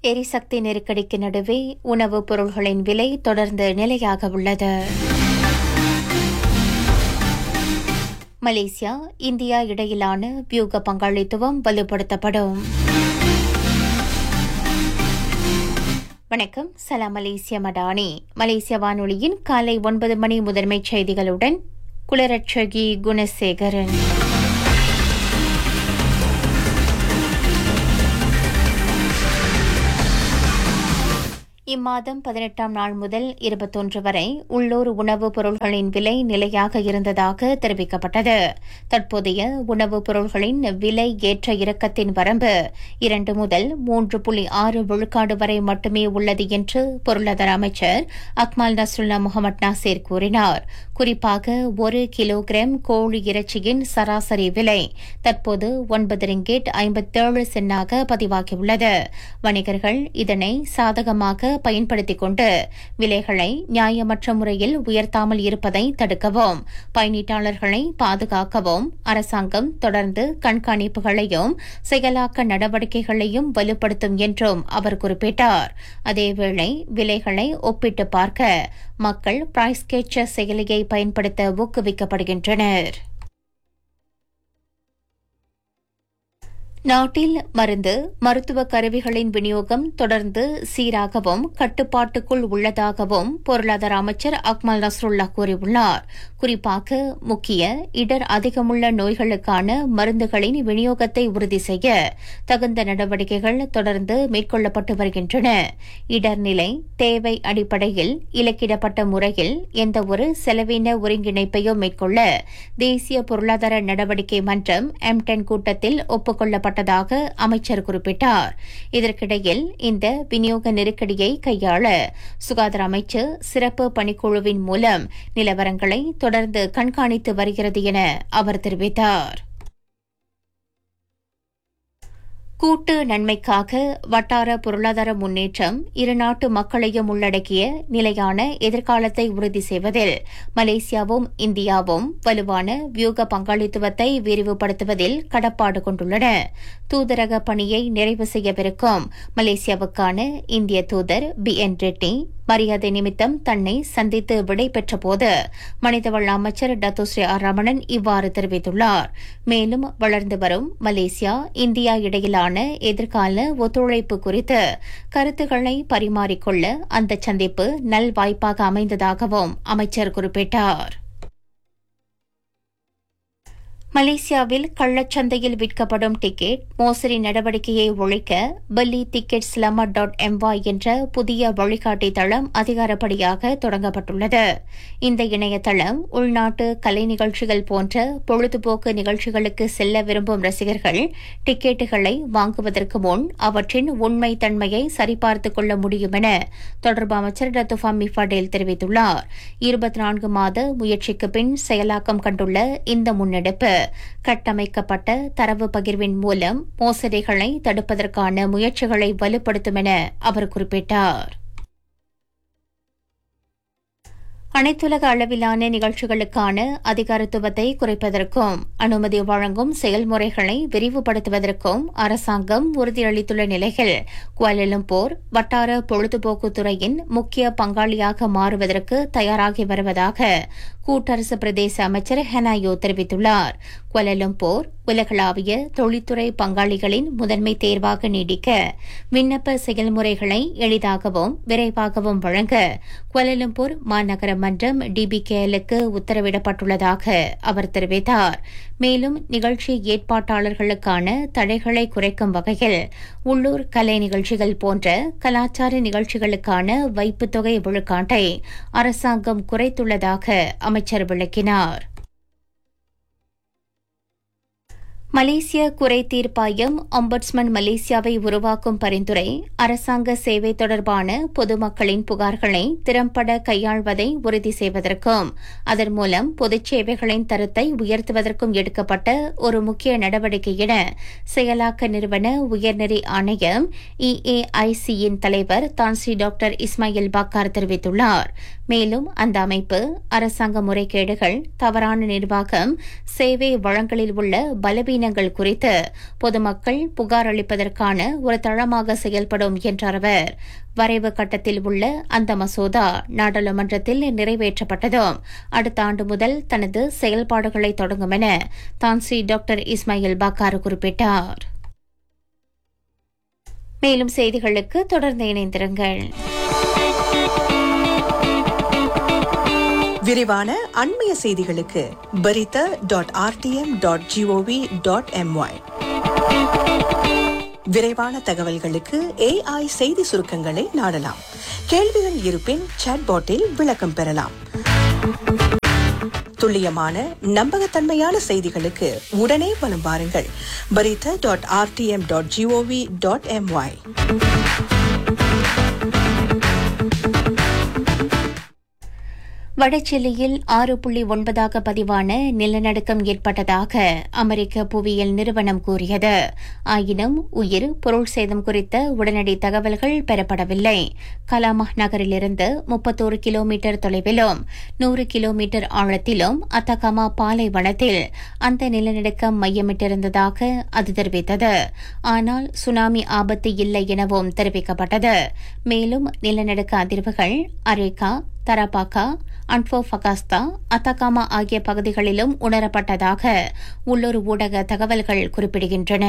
எரிசக்தி நெருக்கடிக்கு நடுவே உணவுப் பொருள்களின் விலை தொடர்ந்து நிலையாக உள்ளது மலேசியா இந்தியா இடையிலான வியூக பங்காளித்துவம் வலுப்படுத்தப்படும் வணக்கம் சலாம் மலேசிய மடானி மலேசிய வானொலியின் காலை ஒன்பது மணி முதன்மைச் செய்திகளுடன் குலரட்சகி குணசேகரன் இம்மாதம் பதினெட்டாம் நாள் முதல் இருபத்தொன்று வரை உள்ளூர் உணவுப் பொருள்களின் விலை நிலையாக இருந்ததாக தெரிவிக்கப்பட்டது தற்போதைய உணவுப் பொருள்களின் விலை ஏற்ற இறக்கத்தின் வரம்பு இரண்டு முதல் மூன்று புள்ளி ஆறு விழுக்காடு வரை மட்டுமே உள்ளது என்று பொருளாதார அமைச்சர் அக்மால் நஸ்ருல்லா முகமது நாசேர் கூறினார் குறிப்பாக ஒரு கிலோகிராம் கோழி இறைச்சியின் சராசரி விலை தற்போது ஒன்பது ரிங்கேட் ஐம்பத்தேழு சென்னாக பதிவாகியுள்ளது வணிகர்கள் இதனை சாதகமாக பயன்படுத்திக் கொண்டு விலைகளை நியாயமற்ற முறையில் உயர்த்தாமல் இருப்பதை தடுக்கவும் பயனீட்டாளர்களை பாதுகாக்கவும் அரசாங்கம் தொடர்ந்து கண்காணிப்புகளையும் செயலாக்க நடவடிக்கைகளையும் வலுப்படுத்தும் என்றும் அவர் குறிப்பிட்டார் அதேவேளை விலைகளை ஒப்பிட்டு பார்க்க மக்கள் பிரைஸ் கேச்சர் செயலியை பயன்படுத்த ஊக்குவிக்கப்படுகின்றனர் நாட்டில் மருந்து மருத்துவ கருவிகளின் விநியோகம் தொடர்ந்து சீராகவும் கட்டுப்பாட்டுக்குள் உள்ளதாகவும் பொருளாதார அமைச்சர் அக்மல் நஸ்ருல்லா கூறியுள்ளார் குறிப்பாக முக்கிய இடர் அதிகமுள்ள நோய்களுக்கான மருந்துகளின் விநியோகத்தை உறுதி செய்ய தகுந்த நடவடிக்கைகள் தொடர்ந்து மேற்கொள்ளப்பட்டு வருகின்றன இடர்நிலை தேவை அடிப்படையில் இலக்கிடப்பட்ட முறையில் எந்தவொரு செலவின ஒருங்கிணைப்பையும் மேற்கொள்ள தேசிய பொருளாதார நடவடிக்கை மன்றம் எம்டென் கூட்டத்தில் ஒப்புக்கொள்ளப்பட்ட செய்யப்பட்டதாக அமைச்சர் குறிப்பிட்டார் இதற்கிடையில் இந்த விநியோக நெருக்கடியை கையாள சுகாதார அமைச்சு சிறப்பு பணிக்குழுவின் மூலம் நிலவரங்களை தொடர்ந்து கண்காணித்து வருகிறது என அவர் தெரிவித்தார் கூட்டு நன்மைக்காக வட்டார பொருளாதார முன்னேற்றம் இருநாட்டு மக்களையும் உள்ளடக்கிய நிலையான எதிர்காலத்தை உறுதி செய்வதில் மலேசியாவும் இந்தியாவும் வலுவான வியூக பங்காளித்துவத்தை விரிவுபடுத்துவதில் கடப்பாடு கொண்டுள்ளன தூதரக பணியை நிறைவு செய்யவிருக்கும் மலேசியாவுக்கான இந்திய தூதர் பி என் ரெட்டி மரியாதை நிமித்தம் தன்னை சந்தித்து விடை பெற்றபோது மனிதவள அமைச்சர் டத்தோஸ்ரீ ஆர் ரமணன் இவ்வாறு தெரிவித்துள்ளார் மேலும் வளர்ந்து வரும் மலேசியா இந்தியா இடையிலான எதிர்கால ஒத்துழைப்பு குறித்து கருத்துக்களை பரிமாறிக்கொள்ள அந்த சந்திப்பு நல்வாய்ப்பாக அமைந்ததாகவும் அமைச்சர் குறிப்பிட்டார் மலேசியாவில் கள்ளச்சந்தையில் விற்கப்படும் டிக்கெட் மோசடி நடவடிக்கையை ஒழிக்க பல்லி டிக்கெட் ஸ்லமர் டாட் எம்வாய் என்ற புதிய வழிகாட்டி தளம் அதிகாரப்படியாக தொடங்கப்பட்டுள்ளது இந்த இணையதளம் உள்நாட்டு கலை நிகழ்ச்சிகள் போன்ற பொழுதுபோக்கு நிகழ்ச்சிகளுக்கு செல்ல விரும்பும் ரசிகர்கள் டிக்கெட்டுகளை வாங்குவதற்கு முன் அவற்றின் உண்மை தன்மையை சரிபார்த்துக் கொள்ள முடியும் என தொடர்பு அமைச்சர் டத்துஃபா மிஃபாடேல் தெரிவித்துள்ளார் இருபத்தி நான்கு மாத முயற்சிக்கு பின் செயலாக்கம் கண்டுள்ள இந்த முன்னெடுப்பு கட்டமைக்கப்பட்ட தரவு பகிர்வின் மூலம் மோசடிகளை தடுப்பதற்கான முயற்சிகளை வலுப்படுத்தும் என அவர் குறிப்பிட்டார் அனைத்துலக அளவிலான நிகழ்ச்சிகளுக்கான அதிகாரத்துவத்தை குறைப்பதற்கும் அனுமதி வழங்கும் செயல்முறைகளை விரிவுபடுத்துவதற்கும் அரசாங்கம் உறுதியளித்துள்ள நிலையில் குவாலலம்பூர் வட்டார பொழுதுபோக்கு துறையின் முக்கிய பங்காளியாக மாறுவதற்கு தயாராகி வருவதாக கூட்டரசு பிரதேச அமைச்சர் ஹெனாயோ தெரிவித்துள்ளார் குவாலலம்பூர் உலகளாவிய தொழில்துறை பங்காளிகளின் முதன்மை தேர்வாக நீடிக்க விண்ணப்ப செயல்முறைகளை எளிதாகவும் விரைவாகவும் வழங்க குவாலலம்பூர் மாநகர மன்றம் டிபிகேஎலுக்கு உத்தரவிடப்பட்டுள்ளதாக அவர் தெரிவித்தார் மேலும் நிகழ்ச்சி ஏற்பாட்டாளர்களுக்கான தடைகளை குறைக்கும் வகையில் உள்ளூர் கலை நிகழ்ச்சிகள் போன்ற கலாச்சார நிகழ்ச்சிகளுக்கான வைப்புத் தொகை விழுக்காட்டை அரசாங்கம் குறைத்துள்ளதாக அமைச்சர் விளக்கினார் மலேசிய குறை தீர்ப்பாயம் ஒம்பட்ஸ்மன் மலேசியாவை உருவாக்கும் பரிந்துரை அரசாங்க சேவை தொடர்பான பொதுமக்களின் புகார்களை திறம்பட கையாள்வதை உறுதி செய்வதற்கும் அதன் மூலம் பொதுச் சேவைகளின் தரத்தை உயர்த்துவதற்கும் எடுக்கப்பட்ட ஒரு முக்கிய நடவடிக்கை என செயலாக்க நிறுவன உயர்நெறி ஆணையம் இஏஐசியின் தலைவர் தான்ஸ்ரீ டாக்டர் இஸ்மாயில் பாக்கார் தெரிவித்துள்ளார் மேலும் அந்த அமைப்பு அரசாங்க முறைகேடுகள் தவறான நிர்வாகம் சேவை வழங்கலில் உள்ள பலவீன பலவீனங்கள் குறித்து பொதுமக்கள் புகார் அளிப்பதற்கான ஒரு தளமாக செயல்படும் என்றார் அவர் வரைவு கட்டத்தில் உள்ள அந்த மசோதா நாடாளுமன்றத்தில் நிறைவேற்றப்பட்டதும் அடுத்த ஆண்டு முதல் தனது செயல்பாடுகளை தொடங்கும் என தான்சி டாக்டர் இஸ்மாயில் பாக்கார் குறிப்பிட்டார் மேலும் செய்திகளுக்கு தொடர்ந்து இணைந்திருங்கள் விரிவான அண்மைய செய்திகளுக்கு Berita dot RTM dot G O V dot M Y விரைவான தகவல்களுக்கு ஏஐ செய்தி சுருக்கங்களை நாடலாம் கேள்விகள் இருப்பின் சாட்பாட்டில் விளக்கம் பெறலாம் துல்லியமான நம்பகத்தன்மையான செய்திகளுக்கு உடனே வலம் வாருங்கள் Berita dot RTM dot G O V dot M Y வடசில்லியில் ஆறு புள்ளி ஒன்பதாக பதிவான நிலநடுக்கம் ஏற்பட்டதாக அமெரிக்க புவியியல் நிறுவனம் கூறியது ஆயினும் உயிர் பொருள் சேதம் குறித்த உடனடி தகவல்கள் பெறப்படவில்லை கலாமா நகரிலிருந்து முப்பத்தோரு கிலோமீட்டர் தொலைவிலும் நூறு கிலோமீட்டர் ஆழத்திலும் அத்தகமா பாலைவனத்தில் அந்த நிலநடுக்கம் மையமிட்டிருந்ததாக அது தெரிவித்தது ஆனால் சுனாமி ஆபத்து இல்லை எனவும் தெரிவிக்கப்பட்டது மேலும் நிலநடுக்க அதிர்வுகள் அரேகா தரபாக்கா அன்ஃபோஃபகாஸ்தா அத்தகாமா ஆகிய பகுதிகளிலும் உணரப்பட்டதாக உள்ளூர் ஊடக தகவல்கள் குறிப்பிடுகின்றன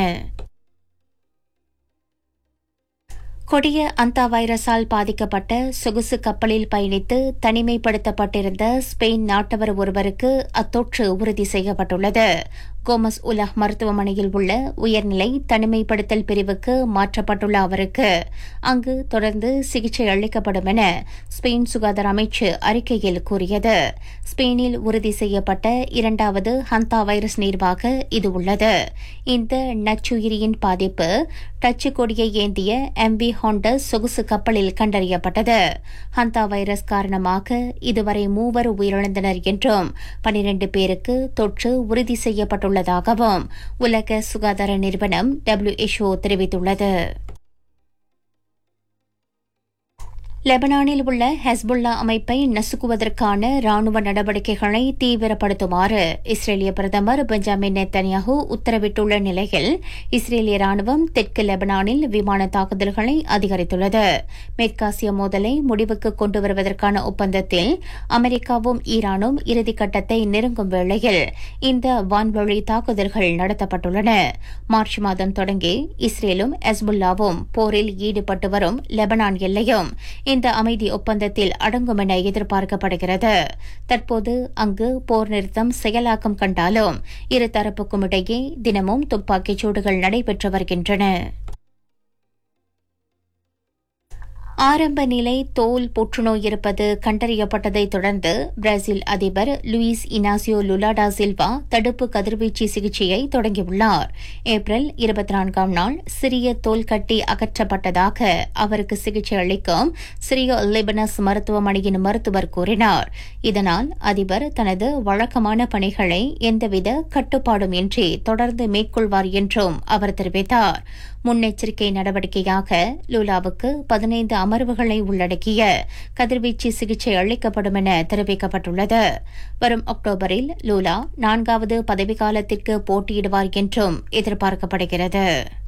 கொடிய அந்தா வைரஸால் பாதிக்கப்பட்ட சொகுசு கப்பலில் பயணித்து தனிமைப்படுத்தப்பட்டிருந்த ஸ்பெயின் நாட்டவர் ஒருவருக்கு அத்தொற்று உறுதி செய்யப்பட்டுள்ளது கோமஸ் உலக் மருத்துவமனையில் உள்ள உயர்நிலை தனிமைப்படுத்தல் பிரிவுக்கு மாற்றப்பட்டுள்ள அவருக்கு அங்கு தொடர்ந்து சிகிச்சை அளிக்கப்படும் என ஸ்பெயின் சுகாதார அமைச்சு அறிக்கையில் கூறியது ஸ்பெயினில் உறுதி செய்யப்பட்ட இரண்டாவது ஹந்தா வைரஸ் நீர்வாக இது உள்ளது இந்த நச்சுயிரியின் பாதிப்பு டச்சு கொடியை ஏந்திய எம்பி ஹாண்டஸ் சொகுசு கப்பலில் கண்டறியப்பட்டது ஹந்தா வைரஸ் காரணமாக இதுவரை மூவர் உயிரிழந்தனர் என்றும் பனிரண்டு பேருக்கு தொற்று உறுதி செய்யப்பட்டுள்ளதாகவும் உலக சுகாதார நிறுவனம் டபிள்யூஎச்ஓ தெரிவித்துள்ளது லெபனானில் உள்ள ஹெஸ்புல்லா அமைப்பை நசுக்குவதற்கான ராணுவ நடவடிக்கைகளை தீவிரப்படுத்துமாறு இஸ்ரேலிய பிரதமர் பெஞ்சமின் நெத்தன்யாகு உத்தரவிட்டுள்ள நிலையில் இஸ்ரேலிய ராணுவம் தெற்கு லெபனானில் விமான தாக்குதல்களை அதிகரித்துள்ளது மேற்காசிய மோதலை முடிவுக்கு கொண்டு வருவதற்கான ஒப்பந்தத்தில் அமெரிக்காவும் ஈரானும் இறுதிக்கட்டத்தை நெருங்கும் வேளையில் இந்த வான்வழி தாக்குதல்கள் நடத்தப்பட்டுள்ளன மார்ச் மாதம் தொடங்கி இஸ்ரேலும் ஹெஸ்புல்லாவும் போரில் ஈடுபட்டு வரும் லெபனான் எல்லையும் இந்த அமைதி ஒப்பந்தத்தில் அடங்கும் என எதிர்பார்க்கப்படுகிறது தற்போது அங்கு போர் நிறுத்தம் செயலாக்கம் கண்டாலும் இருதரப்புக்கும் இடையே தினமும் துப்பாக்கிச் சூடுகள் நடைபெற்று வருகின்றன ஆரம்ப நிலை தோல் புற்றுநோய் இருப்பது கண்டறியப்பட்டதைத் தொடர்ந்து பிரேசில் அதிபர் லூயிஸ் இனாசியோ லுலாடா சில்வா தடுப்பு கதிர்வீச்சு சிகிச்சையை தொடங்கியுள்ளார் ஏப்ரல் இருபத்தி நான்காம் நாள் சிறிய தோல் கட்டி அகற்றப்பட்டதாக அவருக்கு சிகிச்சை அளிக்கும் சிரியோ லிபனஸ் மருத்துவமனையின் மருத்துவர் கூறினார் இதனால் அதிபர் தனது வழக்கமான பணிகளை எந்தவித கட்டுப்பாடும் இன்றி தொடர்ந்து மேற்கொள்வார் என்றும் அவர் தெரிவித்தார் முன்னெச்சரிக்கை நடவடிக்கையாக லூலாவுக்கு பதினைந்து அமர்வுகளை உள்ளடக்கிய கதிர்வீச்சு சிகிச்சை அளிக்கப்படும் என தெரிவிக்கப்பட்டுள்ளது வரும் அக்டோபரில் லூலா நான்காவது பதவிக்காலத்திற்கு போட்டியிடுவார் என்றும் எதிர்பார்க்கப்படுகிறது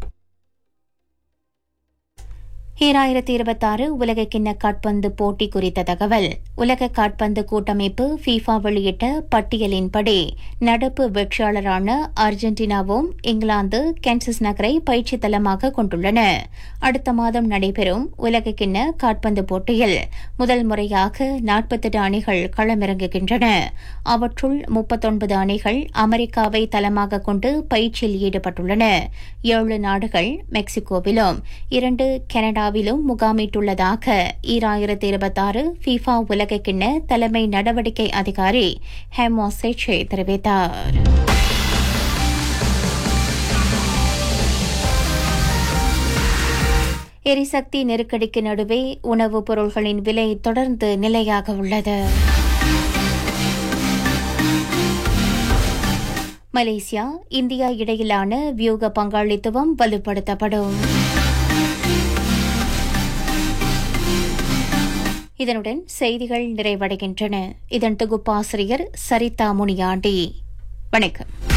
ஈராயிரத்தி இருபத்தாறு உலக கிண்ண காட்பந்து போட்டி குறித்த தகவல் உலக காட்பந்து கூட்டமைப்பு ஃபீஃபா வெளியிட்ட பட்டியலின்படி நடப்பு வெற்றியாளரான அர்ஜென்டினாவும் இங்கிலாந்து கேன்சஸ் நகரை பயிற்சி தலமாக கொண்டுள்ளன அடுத்த மாதம் நடைபெறும் உலக கிண்ண காட்பந்து போட்டியில் முதல் முறையாக நாற்பத்தெட்டு அணிகள் களமிறங்குகின்றன அவற்றுள் முப்பத்தொன்பது அணிகள் அமெரிக்காவை தளமாக கொண்டு பயிற்சியில் ஈடுபட்டுள்ளன ஏழு நாடுகள் மெக்சிகோவிலும் இரண்டு கனடாவிலும் முகாமிட்டுள்ளதாக ஈராயிரத்தி இருபத்தாறு ஃபீஃபா உலக கிண்ண தலைமை நடவடிக்கை அதிகாரி ஹேமோ சேச்சே தெரிவித்தார் எரிசக்தி நெருக்கடிக்கு நடுவே உணவுப் பொருள்களின் விலை தொடர்ந்து நிலையாக உள்ளது மலேசியா இந்தியா இடையிலான வியூக பங்காளித்துவம் வலுப்படுத்தப்படும் இதனுடன் செய்திகள் நிறைவடைகின்றன இதன் தொகுப்பாசிரியர் சரிதா முனியாண்டி வணக்கம்